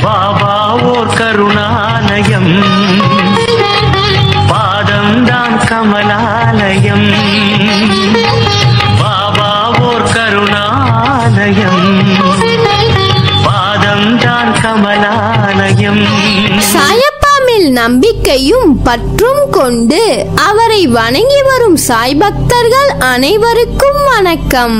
பாபா ஓர் கருணாலயம் பாதம்தான் கமலாலயம் பாபா ஓர் கருணாலயம் பாதம்தான் கமலாலயம் சாயப்பா மேல் நம்பிக்கையும் பற்றும் கொண்டு அவரை வணங்கி வரும் சாய் பக்தர்கள் அனைவருக்கும் வணக்கம்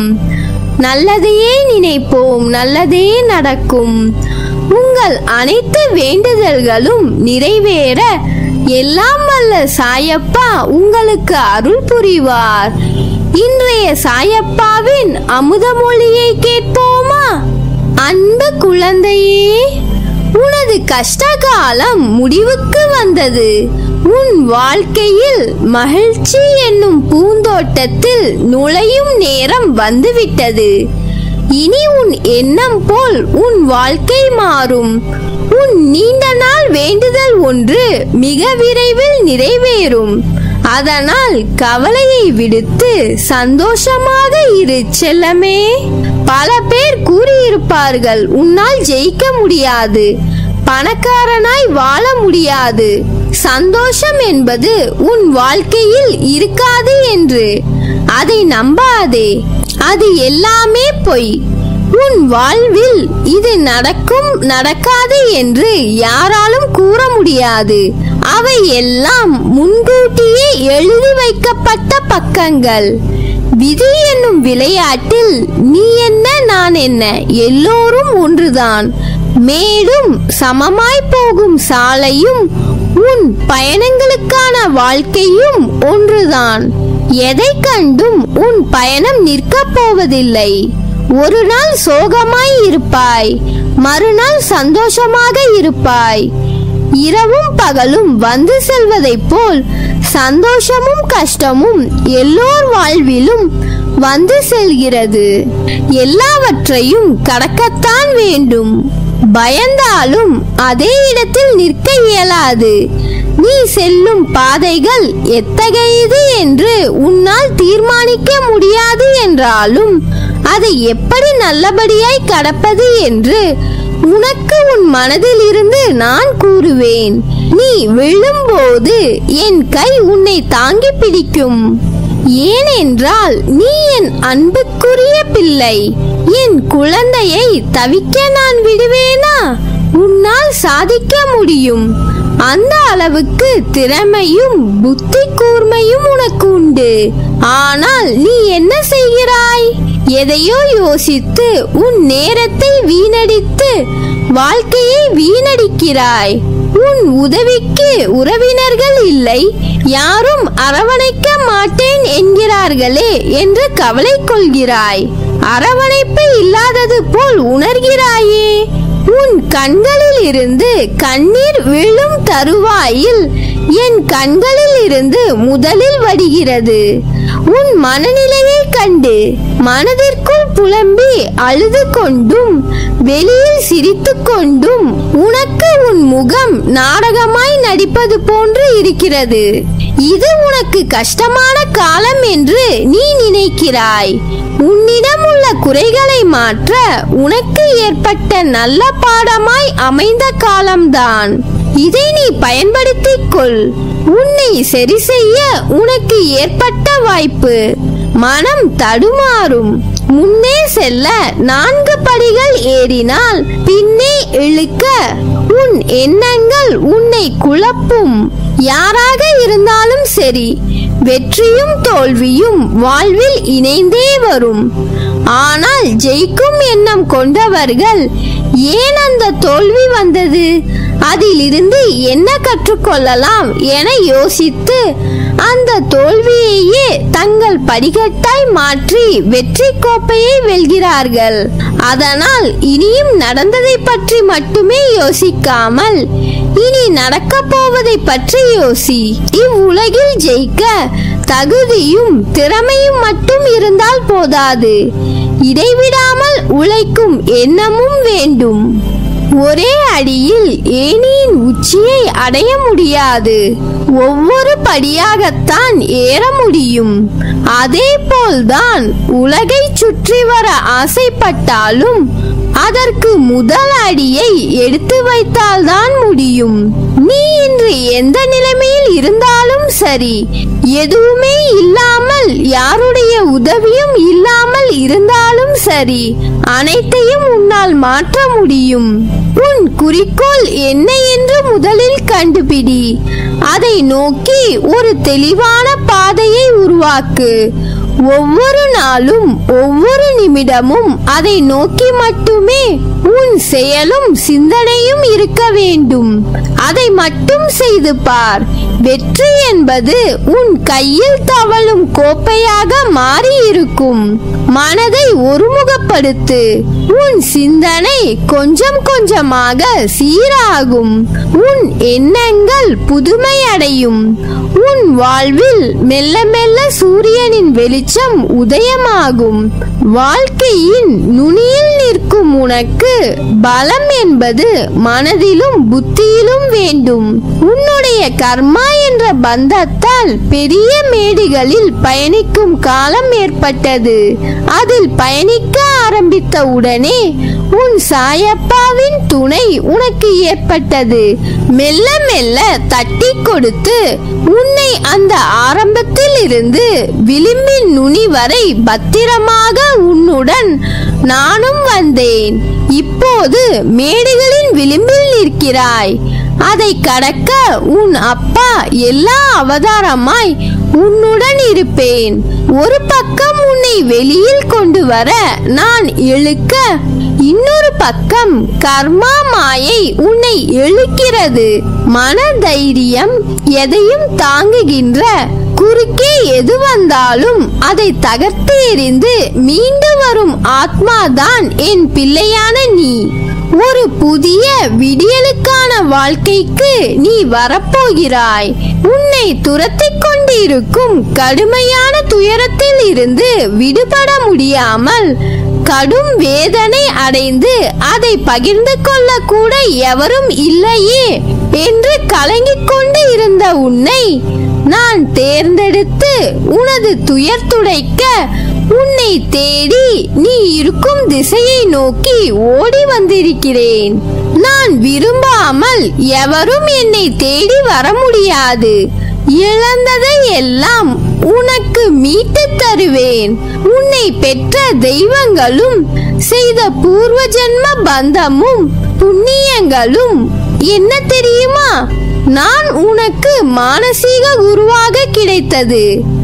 நல்லதையே நினைப்போம் நல்லதே நடக்கும் உங்கள் அனைத்து வேண்டுதல்களும் நிறைவேற எல்லாம் வல்ல சாயப்பா உங்களுக்கு அருள் புரிவார் இன்றைய சாயப்பாவின் அமுதமொழியை கேட்போமா அன்பு குழந்தையே உனது கஷ்ட காலம் முடிவுக்கு வந்தது உன் வாழ்க்கையில் மகிழ்ச்சி என்னும் பூந்தோட்டத்தில் நுழையும் நேரம் வந்துவிட்டது இனி உன் எண்ணம் போல் உன் வாழ்க்கை மாறும் உன் நீண்ட நாள் வேண்டுதல் ஒன்று மிக விரைவில் நிறைவேறும் அதனால் கவலையை விடுத்து சந்தோஷமாக இரு செல்லமே பல பேர் கூறியிருப்பார்கள் உன்னால் ஜெயிக்க முடியாது பணக்காரனாய் வாழ முடியாது சந்தோஷம் என்பது உன் வாழ்க்கையில் இருக்காது என்று அதை நம்பாதே அது எல்லாமே பொய் உன் வாழ்வில் இது நடக்கும் நடக்காது என்று யாராலும் கூற முடியாது அவை எல்லாம் முன்கூட்டியே எழுதி வைக்கப்பட்ட பக்கங்கள் விதி என்னும் விளையாட்டில் நீ என்ன நான் என்ன எல்லோரும் ஒன்றுதான் மேடும் சமமாய் போகும் சாலையும் உன் பயணங்களுக்கான வாழ்க்கையும் ஒன்றுதான் எதை கண்டும் உன் பயணம் நிற்கப் போவதில்லை ஒரு நாள் சோகமாய் இருப்பாய் மறுநாள் சந்தோஷமாக இருப்பாய் இரவும் பகலும் வந்து செல்வதைப் போல் சந்தோஷமும் கஷ்டமும் எல்லோர் வாழ்விலும் வந்து செல்கிறது எல்லாவற்றையும் கடக்கத்தான் வேண்டும் பயந்தாலும் அதே இடத்தில் நிற்க இயலாது நீ செல்லும் பாதைகள் எத்தகையது என்று உன்னால் தீர்மானிக்க முடியாது என்றாலும் அதை எப்படி நல்லபடியாய் கடப்பது என்று உனக்கு உன் மனதில் இருந்து நான் கூறுவேன் நீ விழும்போது என் கை உன்னை தாங்கி பிடிக்கும் ஏனென்றால் நீ என் அன்புக்குரிய பிள்ளை என் குழந்தையை தவிக்க நான் விடுவேனா உன்னால் சாதிக்க முடியும் அந்த அளவுக்கு திறமையும் புத்தி கூர்மையும் உனக்கு உண்டு ஆனால் நீ என்ன செய்கிறாய் எதையோ யோசித்து உன் நேரத்தை வீணடித்து வாழ்க்கையை வீணடிக்கிறாய் உன் உதவிக்கு உறவினர்கள் இல்லை யாரும் அரவணைக்க மாட்டேன் என்கிறார்களே என்று கவலை கொள்கிறாய் அரவணைப்பு இல்லாதது போல் உணர்கிறாயே உன் கண்களில் இருந்து கண்ணீர் விழும் தருவாயில் என் கண்களில் இருந்து முதலில் வடிகிறது உன் மனநிலையை கண்டு மனதிற்குள் புலம்பி அழுது கொண்டும் வெளியில் சிரித்து கொண்டும் உனக்கு உன் முகம் நாடகமாய் நடிப்பது போன்று இருக்கிறது இது உனக்கு கஷ்டமான காலம் என்று நீ நினைக்கிறாய் உன்னிடம் உள்ள குறைகளை மாற்ற உனக்கு ஏற்பட்ட நல்ல பாடமாய் அமைந்த காலம்தான் இதை நீ பயன்படுத்திக் கொள் உன்னை சரி செய்ய உனக்கு ஏற்பட்ட வாய்ப்பு மனம் தடுமாறும் முன்னே செல்ல நான்கு படிகள் ஏறினால் பின்னே இழுக்க உன் எண்ணங்கள் உன்னை குழப்பும் யாராக இருந்தாலும் சரி வெற்றியும் தோல்வியும் வாழ்வில் இணைந்தே வரும் ஆனால் ஜெயிக்கும் எண்ணம் கொண்டவர்கள் ஏன் அந்த தோல்வி வந்தது அதிலிருந்து என்ன கற்றுக்கொள்ளலாம் என யோசித்து அந்த தோல்வியையே தங்கள் படிக்கட்டாய் மாற்றி வெற்றி கோப்பையை வெல்கிறார்கள் அதனால் இனியும் நடந்ததை பற்றி மட்டுமே யோசிக்காமல் இனி நடக்கப் போவதை பற்றி யோசி இவ்வுலகில் ஜெயிக்க தகுதியும் திறமையும் மட்டும் இருந்தால் போதாது இடைவிடாமல் உழைக்கும் எண்ணமும் வேண்டும் ஒரே அடியில் ஏணியின் உச்சியை அடைய முடியாது ஒவ்வொரு படியாகத்தான் ஏற முடியும் அதே போல்தான் உலகை சுற்றி வர ஆசைப்பட்டாலும் அதற்கு முதல் அடியை எடுத்து வைத்தால்தான் முடியும் நீ இன்று எந்த நிலைமையில் இருந்தாலும் சரி எதுவுமே இல்லாமல் யாருடைய உதவியும் இல்லாமல் இருந்தாலும் சரி அனைத்தையும் உன்னால் மாற்ற முடியும் உன் குறிக்கோள் என்ன என்று முதலில் கண்டுபிடி அதை நோக்கி ஒரு தெளிவான பாதையை உருவாக்கு ஒவ்வொரு நாளும் ஒவ்வொரு நிமிடமும் அதை நோக்கி மட்டுமே உன் செயலும் சிந்தனையும் இருக்க வேண்டும் அதை மட்டும் செய்து பார் வெற்றி என்பது உன் கையில் தவழும் கோப்பையாக மாறி இருக்கும் மனதை ஒருமுகப்படுத்து உன் சிந்தனை கொஞ்சம் கொஞ்சமாக சீராகும் உன் எண்ணங்கள் புதுமையடையும் உன் வாழ்வில் மெல்ல மெல்ல சூரியனின் வெளிச்சம் உதயமாகும் வாழ்க்கையின் நுனியில் நிற்கும் உனக்கு பலம் என்பது மனதிலும் புத்தியிலும் வேண்டும் உன்னுடைய கர்மா என்ற பந்தத்தால் பெரிய மேடுகளில் பயணிக்கும் காலம் ஏற்பட்டது அதில் பயணிக்க ஆரம்பித்த உடனே உன் சாயப்பாவின் துணை உனக்கு ஏற்பட்டது மெல்ல மெல்ல தட்டி கொடுத்து உன்னை அந்த ஆரம்பத்தில் இருந்து விளிம்பின் நுனி வரை பத்திரமாக உன்னுடன் நானும் வந்தேன் இப்போது மேடுகளின் விளிம்பில் நிற்கிறாய் அதை கடக்க உன் அப்பா எல்லா அவதாரமாய் உன்னுடன் இருப்பேன் ஒரு பக்கம் உன்னை வெளியில் கொண்டு வர நான் இழுக்க இன்னொரு பக்கம் கர்மா மாயை உன்னை இழுக்கிறது மன தைரியம் எதையும் தாங்குகின்ற குறுக்கே எது வந்தாலும் அதை தகர்த்து எறிந்து மீண்டு வரும் ஆத்மாதான் என் பிள்ளையான நீ ஒரு புதிய விடியலுக்கான வாழ்க்கைக்கு நீ வரப்போகிறாய் உன்னை துரத்திக் கொண்டிருக்கும் கடுமையான துயரத்தில் இருந்து விடுபட முடியாமல் கடும் வேதனை அடைந்து அதை பகிர்ந்து கொள்ள கூட எவரும் இல்லையே என்று கலங்கிக் கொண்டு இருந்த உன்னை நான் தேர்ந்தெடுத்து உனது துயர் துடைக்க உன்னை தேடி நீ இருக்கும் திசையை நோக்கி ஓடி வந்திருக்கிறேன் நான் விரும்பாமல் எவரும் என்னை தேடி வர முடியாது இழந்ததை எல்லாம் உனக்கு மீட்டு தருவேன் உன்னை பெற்ற தெய்வங்களும் செய்த பூர்வ ஜென்ம பந்தமும் புண்ணியங்களும் என்ன தெரியுமா நான் உனக்கு மானசீக குருவாக கிடைத்தது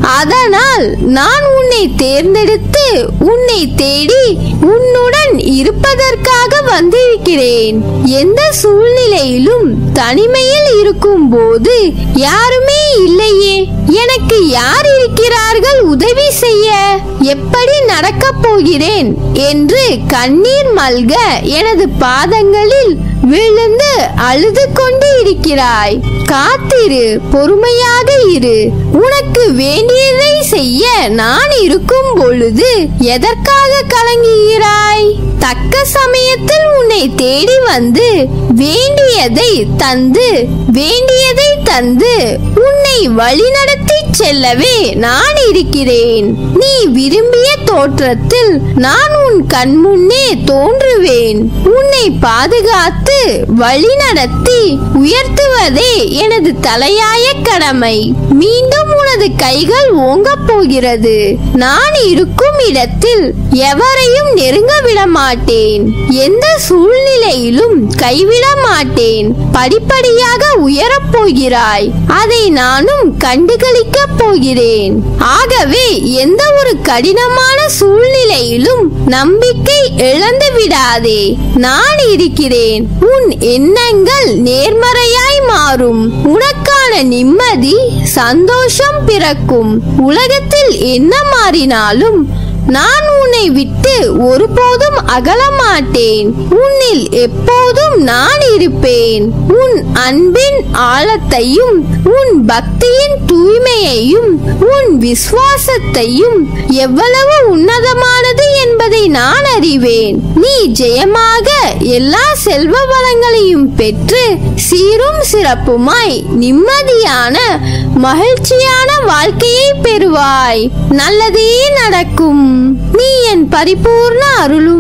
அதனால் நான் உன்னை தேர்ந்தெடுத்து உன்னை தேடி உன்னுடன் இருப்பதற்காக வந்திருக்கிறேன் எந்த சூழ்நிலையிலும் தனிமையில் இருக்கும் போது யாருமே இல்லையே எனக்கு யார் இருக்கிறார்கள் உதவி செய்ய எப்படி நடக்கப் போகிறேன் என்று கண்ணீர் மல்க எனது பாதங்களில் விழுந்து அழுது கொண்டு இருக்கிறாய் காத்திரு பொறுமையாக இரு உனக்கு வேண்டியதை செய்ய நான் இருக்கும் பொழுது எதற்காக கலங்குகிறாய் தக்க சமயத்தில் உன்னை தேடி வந்து வேண்டியதை தந்து வேண்டியதை தந்து உன்னை வழிநடத்தி செல்லவே நான் இருக்கிறேன் நீ விரும்பிய தோற்றத்தில் நான் உன் கண் முன்னே தோன்றுவேன் உன்னை பாதுகாத்து வழிநடத்தி உயர்த்துவதே எனது தலையாய கடமை மீண்டும் உனது கைகள் ஓங்கப் போகிறது நான் இருக்கும் இடத்தில் எவரையும் நெருங்க விட மாட்டேன் எந்த சூழ்நிலையிலும் கைவிட மாட்டேன் படிப்படியாக உயரப் போகிறாய் அதை நானும் கண்டுகளிக்கப் போகிறேன் ஆகவே எந்த ஒரு கடினமான சூழ்நிலையிலும் நம்பிக்கை இழந்து விடாதே நான் இருக்கிறேன் உன் எண்ணங்கள் நேர்மறையாய் மாறும் உனக்கான நிம்மதி சந்தோஷம் பிறக்கும் உலகத்தில் என்ன மாறினாலும் நான் உன்னை விட்டு ஒருபோதும் அகல மாட்டேன் உன்னில் எப்போதும் நான் இருப்பேன் உன் அன்பின் ஆழத்தையும் உன் பக்தியின் தூய்மையையும் உன் விசுவாசத்தையும் எவ்வளவு உன்னதமானது என்பதை நான் அறிவேன் நீ ஜெயமாக எல்லா செல்வ வளங்களையும் பெற்று சீரும் சிறப்புமாய் நிம்மதியான மகிழ்ச்சியான வாழ்க்கையை பெறுவாய் நல்லதே நடக்கும் நீ என் பரிபூர்ண அருளும்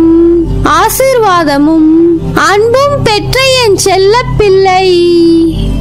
ஆசிர்வாதமும் அன்பும் பெற்ற என் செல்ல பிள்ளை